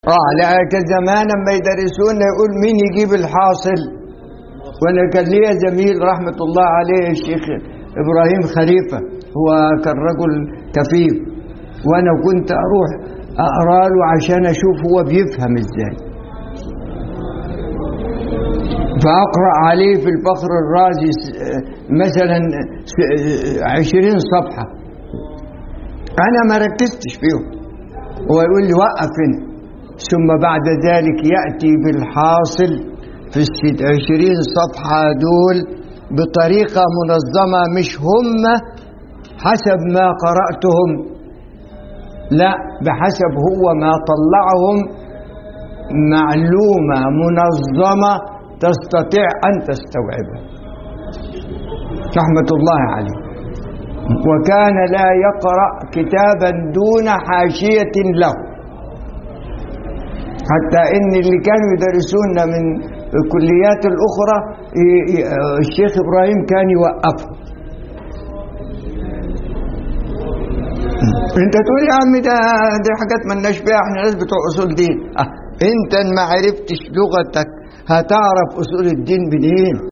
اه لا كان زمان لما يدرسونا يقول مين يجيب الحاصل وانا كان ليا زميل رحمه الله عليه الشيخ ابراهيم خليفه هو كان رجل كفيف وانا كنت اروح اقرا له عشان اشوف هو بيفهم ازاي فاقرا عليه في الفخر الرازي س- مثلا س- عشرين صفحه انا ما ركزتش فيهم هو يقول لي وقف هنا ثم بعد ذلك ياتي بالحاصل في الست عشرين صفحه دول بطريقه منظمه مش هم حسب ما قراتهم لا بحسب هو ما طلعهم معلومه منظمه تستطيع ان تستوعبها رحمه الله عليه وكان لا يقرا كتابا دون حاشيه له حتى ان اللي كانوا يدرسونا من الكليات الاخرى ي- ي- الشيخ ابراهيم كان يوقفه انت تقول يا عم ده دي حاجات مالناش فيها احنا ناس بتوع اصول دين اه انت إن ما عرفتش لغتك هتعرف اصول الدين منين